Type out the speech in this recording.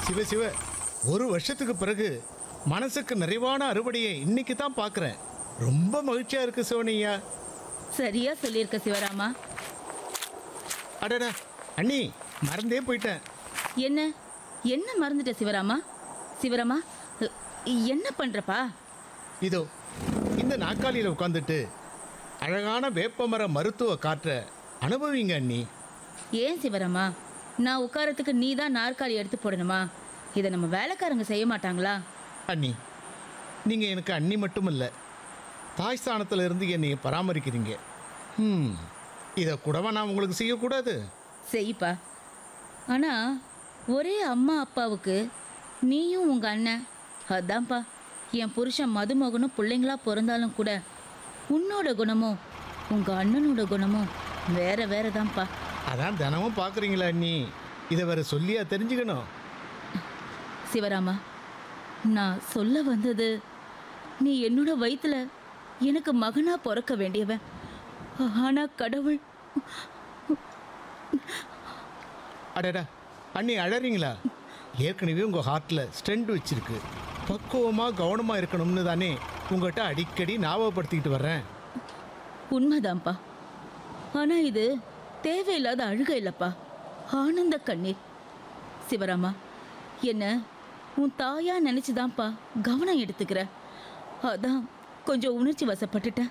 சிவ சிவ ஒரு வருஷத்துக்கு பிறகு மனசுக்கு நிறைவான அறுவடையை இன்னைக்கு தான் பார்க்குறேன் ரொம்ப மகிழ்ச்சியா இருக்கு சிவனையா சரியா சொல்லியிருக்க சிவராமா அடடா அண்ணி மறந்தே போயிட்டேன் என்ன என்ன மறந்துட்ட சிவராமா சிவராமா அ, என்ன பண்றப்பா இதோ இந்த நாற்காலியில் உட்காந்துட்டு அழகான வேப்பமர மருத்துவ காற்றை அனுபவிங்க அண்ணி ஏன் சிவராமா நான் உட்காரத்துக்கு நீ தான் நாற்காலி எடுத்து போடணுமா இதை நம்ம வேலைக்காரங்க செய்ய மாட்டாங்களா அண்ணி நீங்கள் எனக்கு அண்ணி மட்டும் இல்லை தாய் ஸ்தானத்துல இருந்து என்னை பராமரிக்கிறீங்க ம் இதை கூடவா நான் உங்களுக்கு செய்யக்கூடாது செய்ப்பா ஆனா ஒரே அம்மா அப்பாவுக்கு நீயும் உங்க அண்ணன் அதான்ப்பா என் புருஷன் மதுமகனும் பிள்ளைங்களா பிறந்தாலும் கூட உன்னோட குணமும் உங்க அண்ணனோட குணமும் வேற வேற தான்ப்பா அதான் தினமும் பார்க்குறீங்களா அண்ணி இதை வேற சொல்லியா தெரிஞ்சுக்கணும் சிவராமா நான் சொல்ல வந்தது நீ என்னோட வயித்துல எனக்கு மகனா பிறக்க வேண்டியவன் ஆனா கடவுள் அடடா அண்ணி அழறீங்களா ஏற்கனவே உங்கள் ஹார்ட்டில் ஸ்டெண்ட் வச்சிருக்கு பக்குவமாக கவனமாக இருக்கணும்னு தானே உங்கள்கிட்ட அடிக்கடி ஞாபகப்படுத்திக்கிட்டு வர்றேன் உண்மைதான்ப்பா ஆனா இது தேவையில்லாத அழுகை இல்லப்பா ஆனந்த கண்ணீர் சிவராமா என்ன உன் தாயா நினைச்சுதான்ப்பா கவனம் எடுத்துக்கிற அதான் கொஞ்சம் உணர்ச்சி வசப்பட்டுட்டேன்